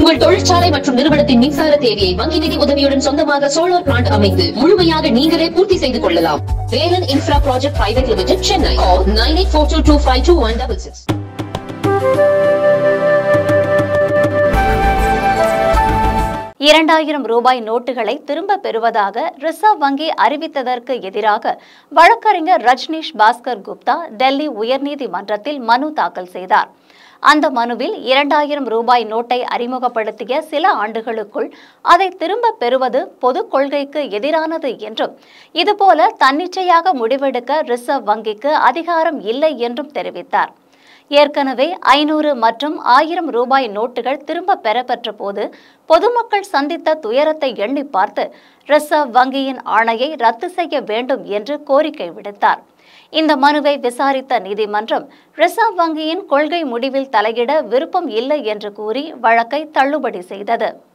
உங்கள் தொழிற்சாலை மற்றும் நிறுவனத்தின் மின்சார தேவையை வங்கி நிதி உதவியுடன் சொந்தமாக சோலார் பிளான்ட் அமைத்து முழுமையாக நீங்களே பூர்த்தி செய்து கொள்ளலாம் Velan infra project private limited Chennai nine eight four two two five two one double six இரண்டாயிரம் ரூபாய் நோட்டுகளை திரும்ப பெறுவதாக ரிசர்வ் வங்கி அறிவித்ததற்கு எதிராக வழக்கறிஞர் ரஜ்னீஷ் பாஸ்கர் குப்தா டெல்லி உயர்நீதிமன்றத்தில் மனு தாக்கல் செய்தார் அந்த மனுவில் இரண்டாயிரம் ரூபாய் நோட்டை அறிமுகப்படுத்திய சில ஆண்டுகளுக்குள் அதை திரும்ப பெறுவது பொது கொள்கைக்கு எதிரானது என்றும் இதுபோல தன்னிச்சையாக முடிவெடுக்க ரிசர்வ் வங்கிக்கு அதிகாரம் இல்லை என்றும் தெரிவித்தார் ஏற்கனவே ஐநூறு மற்றும் ஆயிரம் ரூபாய் நோட்டுகள் திரும்ப பெறப்பெற்ற போது பொதுமக்கள் சந்தித்த துயரத்தை எண்ணி பார்த்து ரிசர்வ் வங்கியின் ஆணையை ரத்து செய்ய வேண்டும் என்று கோரிக்கை விடுத்தார் இந்த மனுவை விசாரித்த நீதிமன்றம் ரிசர்வ் வங்கியின் கொள்கை முடிவில் தலையிட விருப்பம் இல்லை என்று கூறி வழக்கை தள்ளுபடி செய்தது